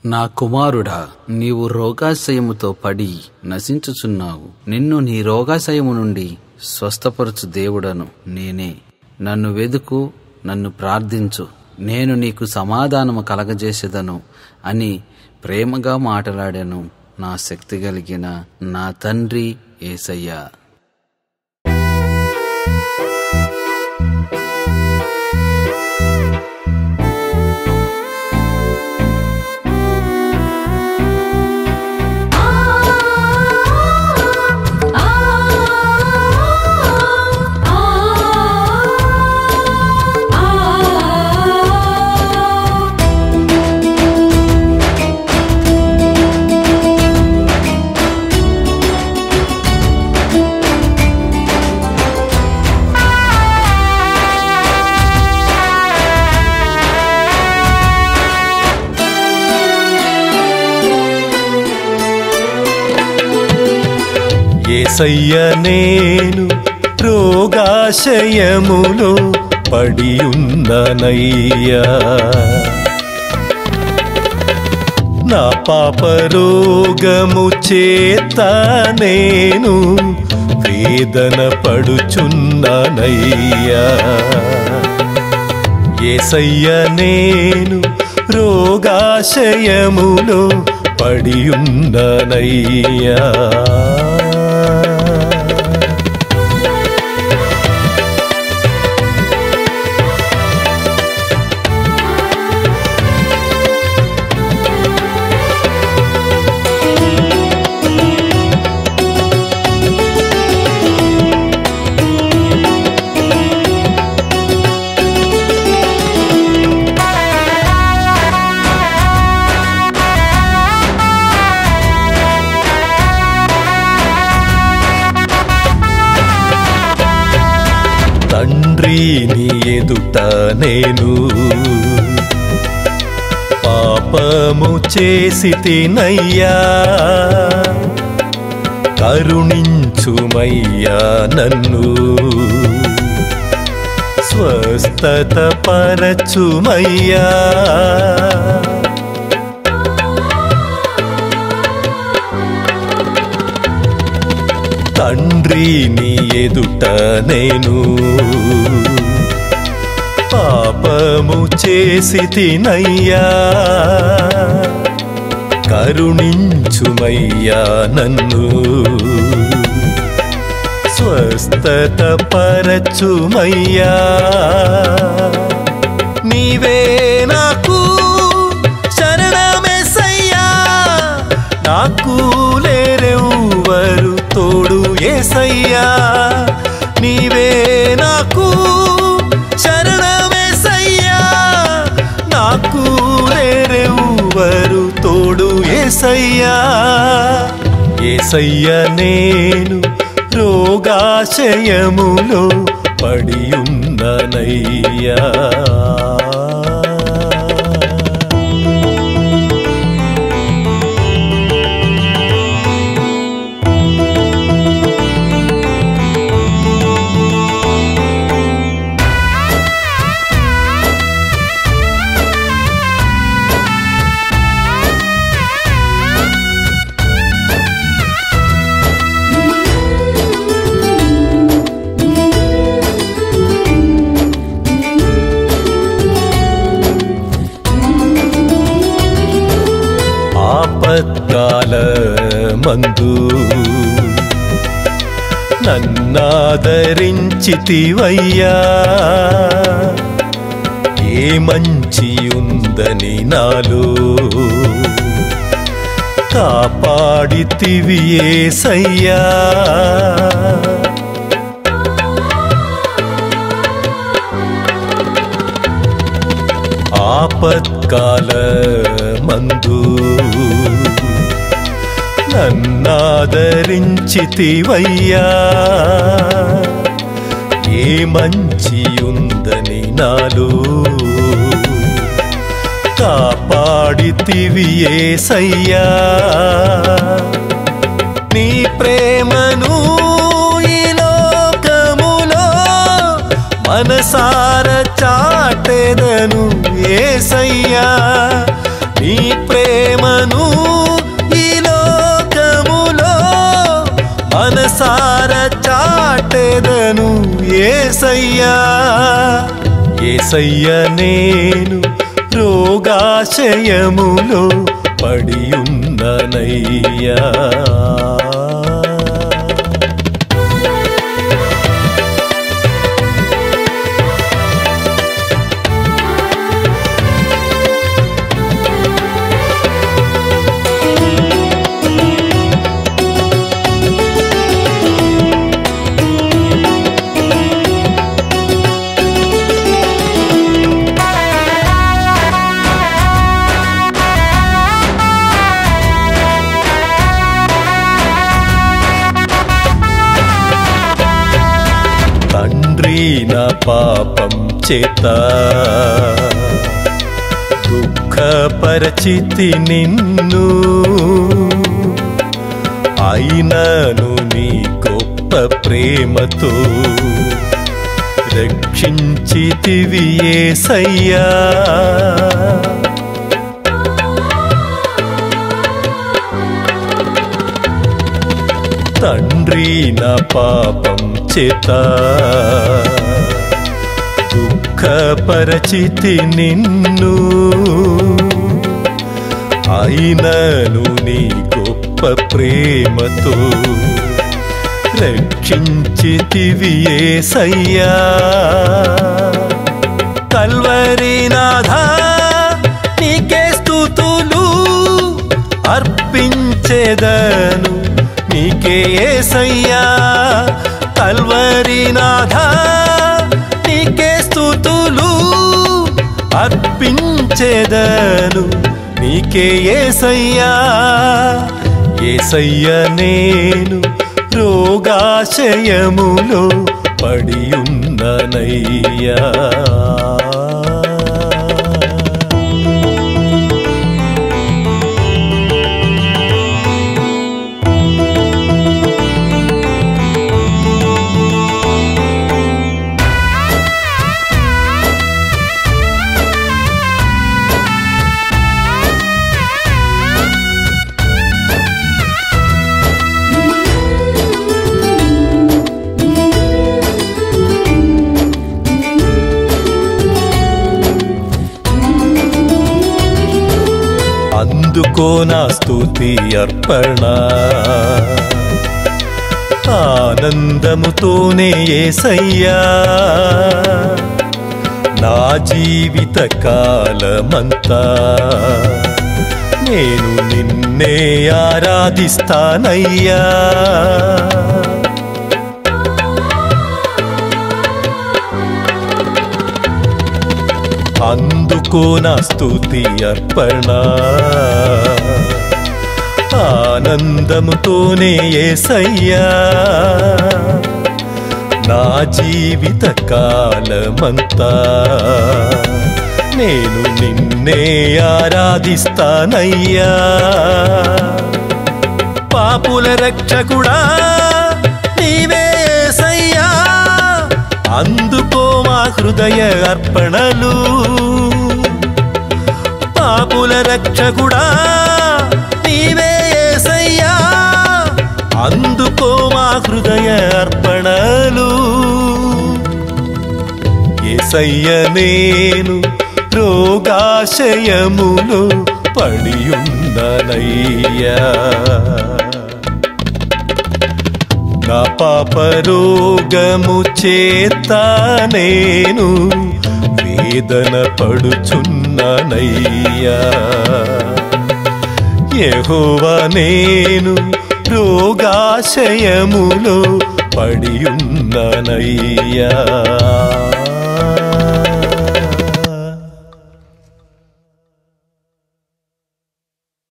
నా కుమారుడా నీవు రోగాశయముతో పడి నశించుచున్నావు నిన్ను నీ రోగాశయము నుండి స్వస్థపరచు దేవుడను నేనే నన్ను వెదుకు నన్ను ప్రార్థించు నేను నీకు సమాధానము కలగజేసేదను అని ప్రేమగా మాట్లాడాను నా శక్తి కలిగిన నా తండ్రి ఏసయ్యా ఏసయ్య నేను రోగాశయములో పడి ఉన్ననయ్యా నా పాప రోగము చేత నేను వేదన పడుచున్నానయ్యా ఏసయ్య నేను రోగాశయములో పడి ఉన్ననయ్యా తండ్రి నీ ఎదుట నేను పాపము చేసి తినయ్యా కరుణించుమయ్యా నన్ను స్వస్థత పరచుమయ్యా తండ్రి నీ ఎదుట నేను పాపము చేసి తినయ్యా కరుణించుమయ్యా నన్ను స్వస్థత పరచుమయ్యా నీవే నాకు శరణమేసయ్యా నాకు లేరెవ్వరు తోడు ఏసయ్యా నీవే నాకు శరణమేసయ్యా నాకు లేరెవ్వరు తోడు ఏసయ్యా ఏసయ్య నేను రోగాశయములో పడి ఉన్ననయ్యా ఆపత్కాల మందు నన్నాదరించితివయ్యా ఏ మంచి ఉందని నాలో కాపాడితివి ఏసయ్యా ఆపత్కాల మందు నన్నాదరించితివయ్యా ఏ మంచి ఉందని నాలో కాపాడితివి ఏసయ్యా నీ ప్రేమను ఈ లోకములో మనసార చాటెదను ఏసయ్యా నీ ప్రేమ చాటెదను ఏసయ్యా ఏసయ్య నేను రోగాశయములో పడి ఉన్ననయ్యా తండ్రి నా పాపం చేత దుఃఖపరచితి నిన్ను అయినను నీ గొప్ప ప్రేమతో రక్షించితివి ఏసయ్యా తండ్రి నా పాపం చేత దుఃఖపరచితి నిన్ను అయినను నీ గొప్ప ప్రేమతో రక్షించితివి ఏసయ్యా కల్వరినాథా నీకే స్తుతులు అర్పించేదను నీకే ఏసయ్యా కల్వరినాథా నీకే స్తుతులు అర్పించేదను నీకే ఏసయ్యా ఏసయ్య నేను రోగాశయములో పడి ఉన్ననయ్యా అందుకో నా స్తుతి అర్పణ ఆనందముతోనే ఏసయ్యా నా జీవిత కాలమంతా నేను నిన్నే ఆరాధిస్తానయ్యా అందుకో నా స్తుతి అర్పణ ఆనందముతోనే ఏసయ్యా నా జీవిత కాలమంతా నేను నిన్నే ఆరాధిస్తానయ్యా పాపుల రక్షకుడా నీవే ఏసయ్యా అందుకో మా హృదయ అర్పణలు పాపుల రక్షకుడా నీవే ఏసయ్యా అందుకో మా హృదయ అర్పణలు ఏసయ్య నేను రోగాశయములో పడియున్ననయ్యా నా పాప రోగము చేత నేను వేదన పడుచున్నానయ్యా యెహోవా నేను రోగాశయములో పడియున్నానయ్యా